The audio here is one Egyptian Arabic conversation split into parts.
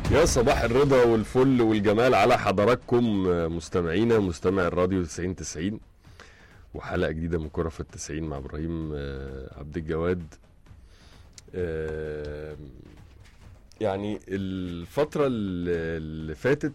يا صباح الرضا والفل والجمال على حضراتكم مستمعينا مستمع الراديو 90 90 وحلقه جديده من كره في التسعين مع ابراهيم آه، عبد الجواد آه، يعني الفتره اللي اللي فاتت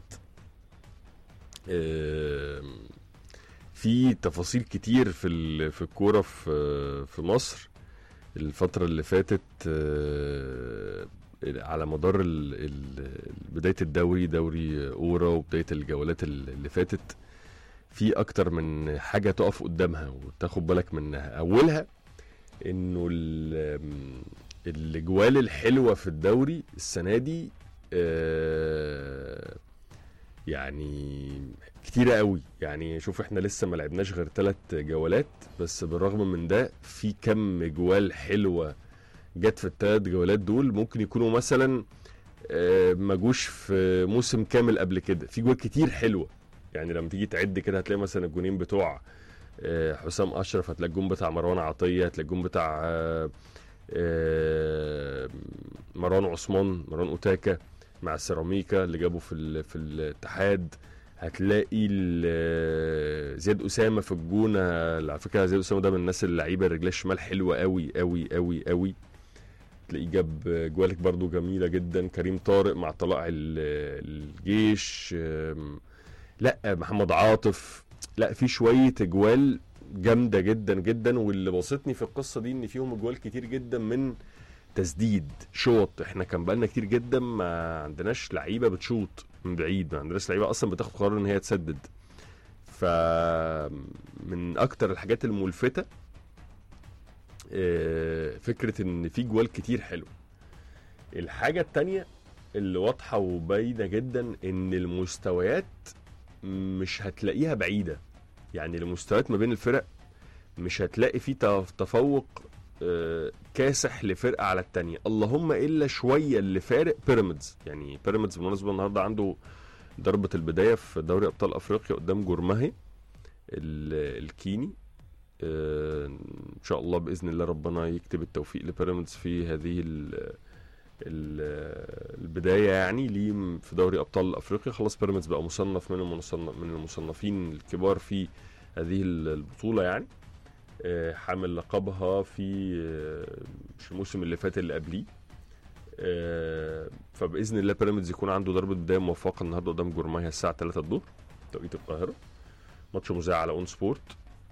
آه، في تفاصيل كتير في ال- في الكوره في في مصر الفتره اللي فاتت آه، على مدار ال- ال- بدايه الدوري دوري اورا وبدايه الجولات اللي فاتت في اكتر من حاجه تقف قدامها وتاخد بالك منها اولها انه ال- الاجوال الحلوه في الدوري السنه دي آه، يعني كتيرة قوي يعني شوف احنا لسه ما لعبناش غير ثلاث جولات بس بالرغم من ده في كم جوال حلوة جت في الثلاث جولات دول ممكن يكونوا مثلا آه، ما جوش في موسم كامل قبل كده في جوال كتير حلوة يعني لما تيجي تعد كده هتلاقي مثلا الجونين بتوع آه، حسام اشرف هتلاقي الجون بتاع مروان عطية هتلاقي الجون بتاع آه، آه، مروان عثمان مروان اوتاكا مع السيراميكا اللي جابه في ال- في الاتحاد هتلاقي ال- زياد اسامه في الجونه على فكره زياد اسامه ده من الناس اللعيبه الرجليه الشمال حلوه قوي قوي قوي قوي تلاقيه جاب جوالك برضو جميله جدا كريم طارق مع طلائع ال- الجيش أم، لا محمد عاطف لا في شويه اجوال جامده جدا جدا واللي بسطني في القصه دي ان فيهم اجوال كتير جدا من تسديد شوط احنا كان بقالنا كتير جدا ما عندناش لعيبه بتشوط من بعيد ما عندناش لعيبه اصلا بتاخد قرار ان هي تسدد ف من اكتر الحاجات الملفته آه، فكره ان في جوال كتير حلو الحاجه التانية اللي واضحه وباينه جدا ان المستويات مش هتلاقيها بعيده يعني المستويات ما بين الفرق مش هتلاقي في تف- تفوق آه، كاسح لفرقه على التانية اللهم الا شويه اللي فارق بيراميدز يعني بيراميدز بالمناسبه النهارده عنده ضربه البدايه في دوري ابطال افريقيا قدام جورماهي ال- الكيني آه، ان شاء الله باذن الله ربنا يكتب التوفيق لبيراميدز في هذه ال ال البدايه يعني ليه في دوري ابطال افريقيا خلاص بيراميدز بقى مصنف من المصنف من المصنفين الكبار في هذه البطوله يعني آه، حامل لقبها في آه، مش الموسم اللي فات اللي قبليه آه، فباذن الله بيراميدز يكون عنده ضربه بدايه موفقه النهارده قدام جورماهيا الساعه 3 الظهر توقيت القاهره ماتش مذاع على اون سبورت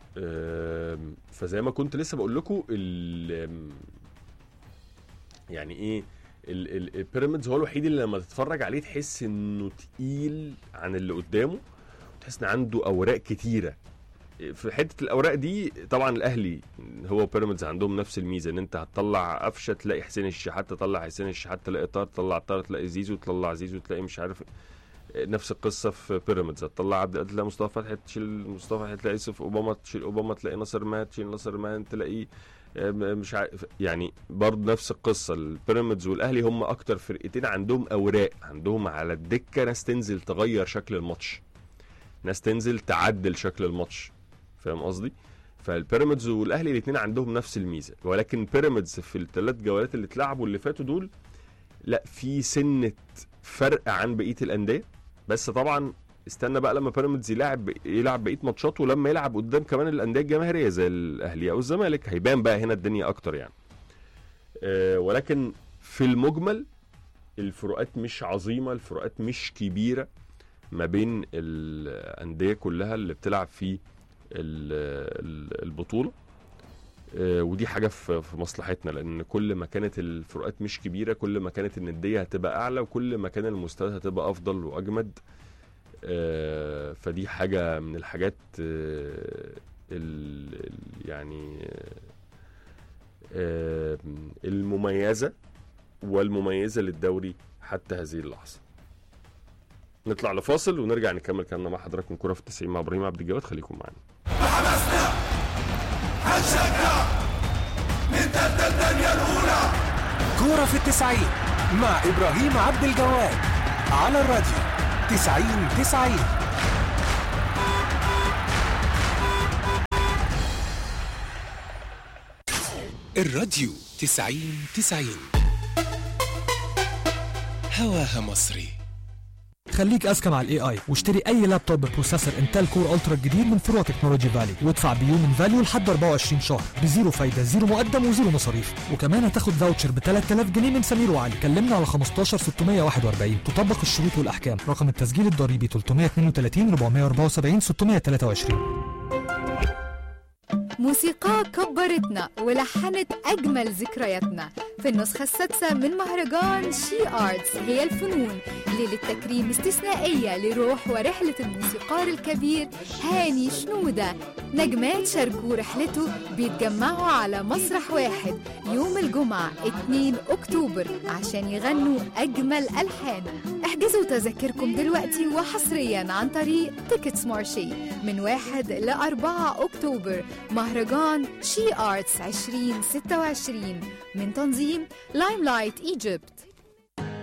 آم، فزي ما كنت لسه بقول لكم ال- آم، يعني ايه ال- ال- البيراميدز هو الوحيد اللي لما تتفرج عليه تحس انه تقيل عن اللي قدامه تحس ان عنده اوراق كتيره في حته الاوراق دي طبعا الاهلي هو بيراميدز عندهم نفس الميزه ان انت هتطلع قفشه تلاقي حسين الشحات تطلع حسين الشحات تلاقي طار تطلع طار تلاقي زيزو تطلع زيزو تلاقي مش عارف نفس القصه في بيراميدز هتطلع عبد القادر تلاقي مصطفى فتحي تشيل مصطفى فتحي تلاقي يوسف اوباما تشيل اوباما تلاقي ناصر مان تشيل ناصر مان تلاقي آم، مش عارف يعني برضه نفس القصه البيراميدز والاهلي هم اكتر فرقتين عندهم اوراق عندهم على الدكه ناس تنزل تغير شكل الماتش ناس تنزل تعدل شكل الماتش فاهم قصدي فالبيراميدز والاهلي الاثنين عندهم نفس الميزه ولكن بيراميدز في الثلاث جولات اللي اتلعبوا اللي فاتوا دول لا في سنه فرق عن بقيه الانديه بس طبعا استنى بقى لما بيراميدز يلعب يلعب بقيه ماتشاته ولما يلعب قدام كمان الانديه الجماهيريه زي الاهلي او الزمالك هيبان بقى هنا الدنيا اكتر يعني أه ولكن في المجمل الفروقات مش عظيمه الفروقات مش كبيره ما بين الانديه كلها اللي بتلعب في ال- ال- البطوله آه، ودي حاجه في في مصلحتنا لان كل ما كانت الفروقات مش كبيره كل ما كانت النديه هتبقى اعلى وكل ما كان المستوى هتبقى افضل واجمد آه، فدي حاجه من الحاجات آه، ال- ال- يعني آه، المميزه والمميزه للدوري حتى هذه اللحظه نطلع لفاصل ونرجع نكمل كلامنا مع حضراتكم كرة في التسعين مع ابراهيم عبد الجواد خليكم معانا حماسنا هنشجع نتبدل الدنيا الأولى كورة في التسعين مع إبراهيم عبد الجواد على الراديو تسعين تسعين الراديو تسعين تسعين هواها مصري خليك اذكى مع الاي اي واشتري اي لابتوب ببروسيسور انتل كور الترا الجديد من فروع تكنولوجي فالي وادفع بيو من فاليو لحد 24 شهر بزيرو فايده زيرو مقدم وزيرو مصاريف وكمان هتاخد فاوتشر ب 3000 جنيه من سمير وعلي كلمنا على 15 641 تطبق الشروط والاحكام رقم التسجيل الضريبي 332 474 623 موسيقى كبرتنا ولحنت أجمل ذكرياتنا في النسخة السادسة من مهرجان شي آرتس هي الفنون ليلة تكريم استثنائية لروح ورحلة الموسيقار الكبير هاني شنودة نجمات شاركوا رحلته بيتجمعوا على مسرح واحد يوم الجمعة 2 أكتوبر عشان يغنوا أجمل ألحان احجزوا تذاكركم دلوقتي وحصريا عن طريق تيكتس مارشي من 1 ل 4 أكتوبر مهرجان شي آرتس 2026 من تنظيم لايم لايت ايجيبت